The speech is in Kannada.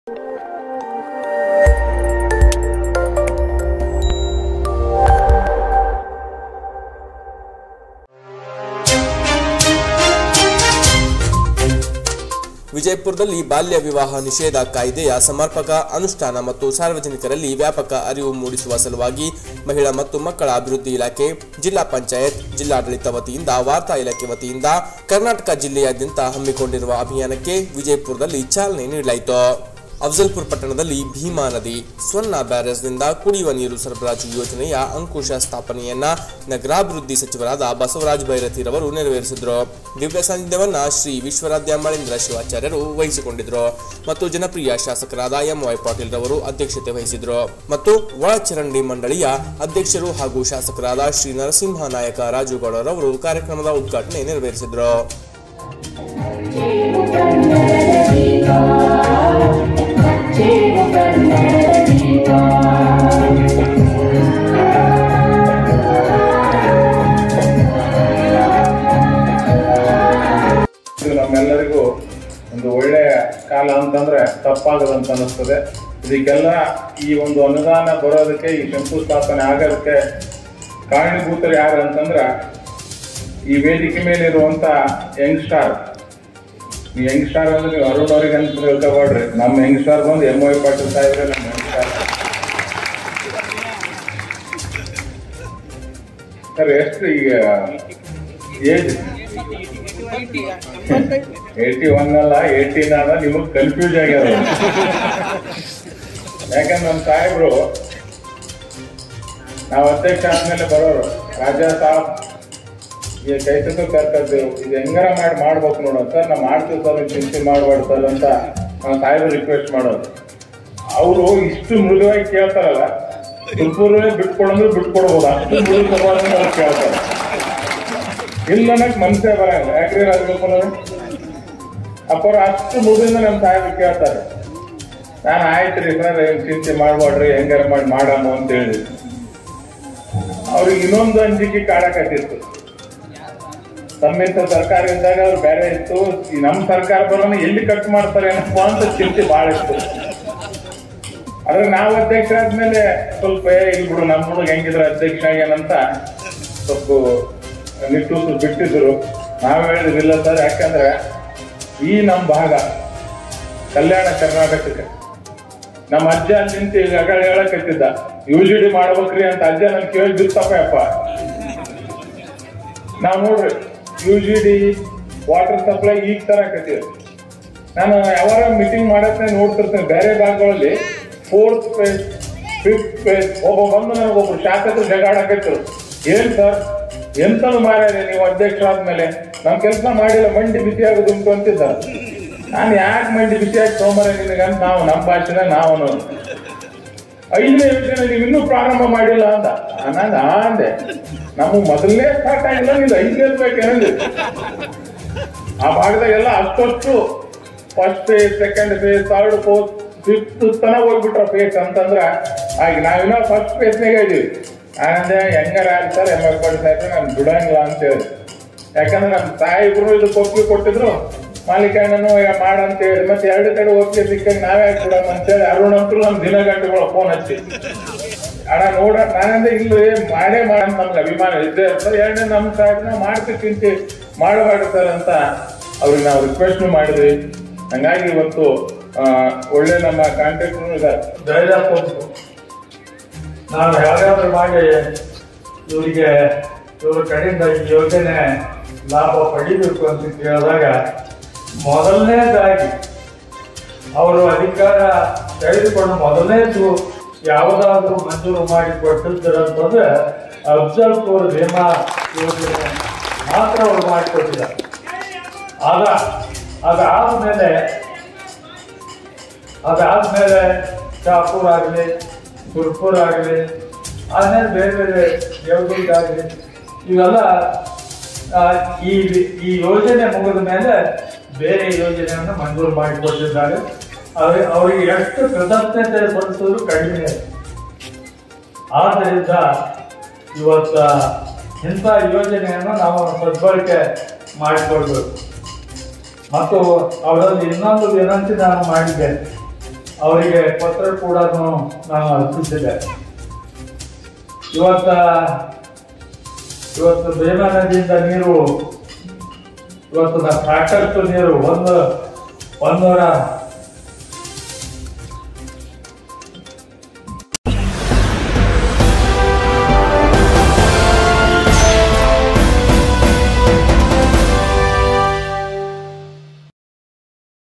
ವಿಜಯಪುರದಲ್ಲಿ ಬಾಲ್ಯ ವಿವಾಹ ನಿಷೇಧ ಕಾಯ್ದೆಯ ಸಮರ್ಪಕ ಅನುಷ್ಠಾನ ಮತ್ತು ಸಾರ್ವಜನಿಕರಲ್ಲಿ ವ್ಯಾಪಕ ಅರಿವು ಮೂಡಿಸುವ ಸಲುವಾಗಿ ಮಹಿಳಾ ಮತ್ತು ಮಕ್ಕಳ ಅಭಿವೃದ್ಧಿ ಇಲಾಖೆ ಜಿಲ್ಲಾ ಪಂಚಾಯತ್ ಜಿಲ್ಲಾಡಳಿತ ವತಿಯಿಂದ ವಾರ್ತಾ ಇಲಾಖೆ ವತಿಯಿಂದ ಕರ್ನಾಟಕ ಜಿಲ್ಲೆಯಾದ್ಯಂತ ಹಮ್ಮಿಕೊಂಡಿರುವ ಅಭಿಯಾನಕ್ಕೆ ವಿಜಯಪುರದಲ್ಲಿ ಚಾಲನೆ ನೀಡಲಾಯಿತು ಅಫಜಲ್ಪುರ ಪಟ್ಟಣದಲ್ಲಿ ಭೀಮಾ ನದಿ ಸ್ವರ್ಣ ಬ್ಯಾರೇಜ್ನಿಂದ ಕುಡಿಯುವ ನೀರು ಸರಬರಾಜು ಯೋಜನೆಯ ಅಂಕುಶ ಸ್ಥಾಪನೆಯನ್ನ ನಗರಾಭಿವೃದ್ಧಿ ಸಚಿವರಾದ ಬಸವರಾಜ ಬೈರತಿರವರು ನೆರವೇರಿಸಿದ್ರು ದಿವ್ಯ ಸಾನ್ನಿಧ್ಯವನ್ನ ಶ್ರೀ ವಿಶ್ವರಾಧ್ಯ ಮಳೇಂದ್ರ ಶಿವಾಚಾರ್ಯರು ವಹಿಸಿಕೊಂಡಿದ್ರು ಮತ್ತು ಜನಪ್ರಿಯ ಶಾಸಕರಾದ ಎಂ ವೈ ಪಾಟೀಲ್ ರವರು ಅಧ್ಯಕ್ಷತೆ ವಹಿಸಿದ್ರು ಮತ್ತು ಒಳಚರಂಡಿ ಮಂಡಳಿಯ ಅಧ್ಯಕ್ಷರು ಹಾಗೂ ಶಾಸಕರಾದ ಶ್ರೀ ನರಸಿಂಹ ನಾಯಕ ರಾಜುಗೌಡರವರು ಕಾರ್ಯಕ್ರಮದ ಉದ್ಘಾಟನೆ ನೆರವೇರಿಸಿದ್ರು ಇದು ನಮ್ಮೆಲ್ಲರಿಗೂ ಒಂದು ಒಳ್ಳೆಯ ಕಾಲ ಅಂತಂದ್ರೆ ತಪ್ಪಾಗದಂತ ಅನಿಸ್ತದೆ ಇದಕ್ಕೆಲ್ಲ ಈ ಒಂದು ಅನುದಾನ ಬರೋದಕ್ಕೆ ಈ ಶಂಕುಸ್ಥಾಪನೆ ಆಗೋದಕ್ಕೆ ಕಾರಣೀಭೂತರು ಯಾರು ಅಂತಂದ್ರ ಈ ವೇದಿಕೆ ಮೇಲೆ ಇರುವಂತ ಯಂಗ್ ಸ್ಟಾರ್ ಈ ಯಂಗ್ ಸ್ಟಾರ್ ಅಂದ್ರೆ ನೀವು ಅರುಣ್ ಅವ್ರಿಗೆ ಅಂತ ತಿಳ್ಕೊಬೇಡ್ರಿ ನಮ್ಮ ಯಂಗ್ ಸ್ಟಾರ್ ಬಂದು ಎಂ ವೈ ಪಾಟೀಲ್ ಸಾಹೇಬ್ರೆ ನಮ್ಮ ಯಂಗ್ ಸ್ಟಾರ್ ಸರ್ ಎಷ್ಟು ಈಗ ಏಜ್ ಏಯ್ಟಿ ಒನ್ ಅಲ್ಲ ಏಯ್ಟೀನ್ ಅಲ್ಲ ನಿಮಗ್ ಕನ್ಫ್ಯೂಸ್ ಆಗ್ಯಾರ ಯಾಕಂದ್ರೆ ನಮ್ಮ ಸಾಹೇಬ್ರು ನಾವು ಅಧ್ಯಕ್ಷ ಆದ್ಮೇಲೆ ಬರೋರು ರಾಜಾ ಸಾಬ್ ಈ ಕೈತಕ್ಕೂ ಕರ್ಕದ್ದು ಇದು ಹೆಂಗಾರ ಮಾಡಿ ಮಾಡ್ಬೇಕು ನೋಡು ಸರ್ ನಾವು ಮಾಡ್ತೀವಿ ಸರ್ ನೀವು ಚಿಂತೆ ಮಾಡ್ಬಾರ್ದು ಸರ್ ಅಂತ ನಾವು ಸಾಹೇಬ್ರು ರಿಕ್ವೆಸ್ಟ್ ಮಾಡೋದು ಅವರು ಇಷ್ಟು ಮೃದುವಾಗಿ ಕೇಳ್ತಾರಲ್ಲ ತುರ್ಪೂರೇ ಬಿಟ್ಕೊಡಂದ್ರೆ ಬಿಟ್ಕೊಡ್ಬೋದು ಅಷ್ಟು ಮೃದು ಸ್ವಭಾವದಿಂದ ಅವ್ರು ಕೇಳ್ತಾರೆ ಇಲ್ಲ ಅನ್ನಕ್ ಮನಸ್ಸೇ ಬರಂಗಿಲ್ಲ ಯಾಕ್ರಿ ರಾಜಗೋಪಾಲ ಅಪ್ಪರ ಅಷ್ಟು ಮುಗಿದಿಂದ ನಮ್ಮ ಸಾಹೇಬ್ರು ಕೇಳ್ತಾರೆ ನಾನು ಆಯ್ತು ರೀ ಸರ್ ಏನ್ ಚಿಂತೆ ಮಾಡ್ಬೇಡ್ರಿ ಹೆಂಗಾರ ಮಾಡಿ ಮಾಡಮ್ಮ ಅಂತ ಹೇಳಿ ಅವ್ರಿಗೆ ಇನ್ನೊಂದು ಅಂಜಿಕೆ ಕಾಡಕತ್ತಿತ್ತು ಸಮ್ಮಿಶ್ರ ಸರ್ಕಾರ ಇದ್ದಾಗ ಅವ್ರು ಬೇರೆ ಇತ್ತು ಈ ನಮ್ಮ ಸರ್ಕಾರ ಬರೋಣ ಎಲ್ಲಿ ಕಟ್ ಮಾಡ್ತಾರೆ ಏನಪ್ಪ ಅಂತ ಚಿಂತೆ ಭಾಳ ಇತ್ತು ಆದ್ರೆ ನಾವು ಅಧ್ಯಕ್ಷ ಆದ್ಮೇಲೆ ಸ್ವಲ್ಪ ಏ, ಇಲ್ಲಿ ಬಿಡು ನಮ್ಮ ಹುಡುಗ ಹೆಂಗಿದ್ರೆ ಅಧ್ಯಕ್ಷ ಆಗ್ಯಾನಂತ ಸ್ವಲ್ಪ ನಿಟ್ಟೂಸು ಬಿಟ್ಟಿದ್ರು ನಾವು ಹೇಳಿದ್ರಿಲ್ಲ ಸರ್ ಯಾಕಂದ್ರೆ ಈ ನಮ್ಮ ಭಾಗ ಕಲ್ಯಾಣ ಕರ್ನಾಟಕಕ್ಕೆ ನಮ್ಮ ಅಜ್ಜ ಅಲ್ಲಿ ನಿಂತು ಈಗ ಅಗಳ ಹೇಳಕತ್ತಿದ್ದ ಯು ಜಿ ಡಿ ಮಾಡ್ಬೇಕ್ರಿ ಅಂತ ಅಜ್ಜ ನನ್ ಕೇಳಿ ಬಿರ್ತಪ್ಪ ಯಪ್ಪ ನಾವು ನೋಡ್ರಿ U G D water supply ಈಗ ತರಕತ್ತೀವಿ ನಾನು ಯಾವಾಗ ಮೀಟಿಂಗ್ ಮಾಡತ್ತೆ ನೋಡ್ತಿರ್ತೇನೆ ಬೇರೆ ಭಾಗಗಳಲ್ಲಿ ಫೋರ್ತ್ ಪೇಜ್ ಫಿಫ್ತ್ ಪೇಜ್ ಒಬ್ಬ ಬಂದು ನನಗೊಬ್ರು ಶಾಸಕರು ಜಗಾಡಕತ್ತರು ಏನ್ ಸರ್ ಎಂತದು ಮಾರ್ಯಾರೆ ನೀವು ಅಧ್ಯಕ್ಷ ಆದ್ಮೇಲೆ ನಾವ್ ಕೆಲಸ ಮಾಡಿಲ್ಲ ಮಂಡಿ ಬಿಸಿ ಆಗೋದುಂಟು ಅಂತಿದ್ದ ನಾನು ಯಾಕೆ ಮಂಡಿ ಬಿಸಿಯಾಗಿ ತಗೊಂಬರ ನಿನಗಂತ ನಾವು ನಮ್ಮ ಭಾಷೆನ ನಾವು ಅನ್ನೋದು ಐದನೇ ಯೋಜನೆ ನೀವು ಇನ್ನೂ ಪ್ರಾರಂಭ ಮಾಡಿಲ್ಲ ಅಂತ ನಾನು ಆ ಅಂದೆ ನಮಗೆ ಮೊದಲನೇ ಸ್ಟಾರ್ಟ್ ಆಗಿಲ್ಲ ನೀವು ಐದನೇ ಬೇಕೇನಂದ್ರೆ ಆ ಭಾಗದಾಗೆಲ್ಲ ಅಷ್ಟೊಷ್ಟು first phase second phase third fourth fifth ತನ ಹೋಗ್ಬಿಟ್ರ ಫೇಸ್ ಅಂತಂದ್ರ ಆಗ ನಾವಿನ್ನ ಫಸ್ಟ್ ಫೇಸ್ನಾಗ ಇದೀವಿ ಆನಂದ ಹೆಂಗಾರ ಆಗ್ತಾರೆ ಎಮ್ ಎಫ್ ಸಾಹೇಬ್ರೆ ನಾನು ಬಿಡಂಗಿಲ್ಲ ಅಂತ ಹೇಳಿ ಯಾಕಂದ್ರೆ ನಮ್ಮ ಸಾಹೇಬ್ರು ಇದು ಒಪ್ಪಿಗೆ ಕೊಟ್ಟಿದ್ರು ಮಾಲೀಕಣ್ಣನು ಮಾಡಂತ ಹೇಳಿ ಮತ್ತೆ ಎರಡು ಕಡೆ ಒಪ್ಪಿಗೆ ಸಿಕ್ಕಾಗ ನಾವೇ ಯಾಕೆ ಬಿಡೋಣ ಅಂತೇಳಿ ಅರುಣ್ ಅಂತೂ ನಮ್ಮ ದಿನಗಂಟೆಗಳ ಫೋನ್ ಹಚ್ಚಿ ಅಣ್ಣ ನೋಡ ನಾನಂದ್ರೆ ಇಲ್ಲಿ ಮಾಡೇ ಮಾಡಂತ ನಮ್ಗೆ ಅಭಿಮಾನ ಇದ್ದೇ ಇರ್ತದೆ ಎರಡನೇ ನಮ್ಮ ಸಾಹೇಬ್ನ ಮಾಡ್ತೀವಿ ಚಿಂತೆ ಮಾಡಬಾರ್ದು ಸರ್ ಅಂತ ಅವ್ರಿಗೆ ನಾವು ರಿಕ್ವೆಸ್ಟ್ ಮಾಡಿದ್ವಿ ಹಂಗಾಗಿ ಇವತ್ತು ಆ, ಒಳ್ಳೆ ನಮ್ಮ ಕಾಂಟ್ಯಾಕ್ಟ್ ಇದ್ದಾರೆ ಧೈರ್ಯ ಕೊಟ್ಟು ನಾನು ಯಾವ್ಯಾವ್ದು ಮಾಡಿ ಇವರಿಗೆ ಇವ್ರ ಕಡೆಯಿಂದ ಈ ಯೋಜನೆ ಲಾಭ ಪಡಿಬೇಕು ಅಂತ ಕೇಳಿದಾಗ ಮೊದಲನೇದಾಗಿ ಅವರು ಅಧಿಕಾರ ತೆಗೆದುಕೊಂಡು ಮೊದಲನೇದು ಯಾವುದಾದ್ರೂ ಮಂಜೂರು ಮಾಡಿ ಕೊಟ್ಟಿದ್ದರಂತಂದ್ರೆ ಅಫ್ಜಲ್ಪುರ್ ಭೀಮಾ ಯೋಜನೆ ಮಾತ್ರ ಅವರು ಮಾಡಿಕೊಟ್ಟಿದ್ದಾರೆ ಆಗ ಅದಾದ್ಮೇಲೆ ಅದಾದ್ಮೇಲೆ ಶಾಪುರ್ ಆಗಲಿ ಸುರ್ಪುರ್ ಆಗಲಿ ಆಮೇಲೆ ಬೇರೆ ಬೇರೆ ದೇವದುರ್ಗ ಆಗಲಿ ಇವೆಲ್ಲ ಆ, ಈ ಈ ಯೋಜನೆ ಮುಗಿದ ಮೇಲೆ ಬೇರೆ ಯೋಜನೆಯನ್ನು ಮಂಜೂರು ಮಾಡಿಕೊಟ್ಟಿದ್ದಾರೆ ಅವ್ರಿ- ಅವರಿಗೆ ಎಷ್ಟು ಕೃತಜ್ಞತೆ ಪಡಿಸೋದು ಕಡಿಮೆ ಆದ್ದರಿಂದ ಇವತ್ತ ಇಂಥ ಯೋಜನೆಯನ್ನು ನಾವು ಸದ್ಬಳಕೆ ಮಾಡಿಕೊಳ್ಬೇಕು ಮತ್ತು ಅವರಲ್ಲಿ ಇನ್ನೊಂದು ವಿನಂತಿ ನಾನು ಮಾಡಿದ್ದೇನೆ ಅವರಿಗೆ ಪತ್ರ ಕೂಡ ನಾವು ಅರ್ಪಿಸಿದೆ ಇವತ್ತ ಇವತ್ತು ಭೀಮಾ ನದಿಯಿಂದ ನೀರು ಇವತ್ತು ಟ್ರ್ಯಾಕ್ಟರ್ಸ್ ನೀರು ಒಂದು ಒಂದೂರ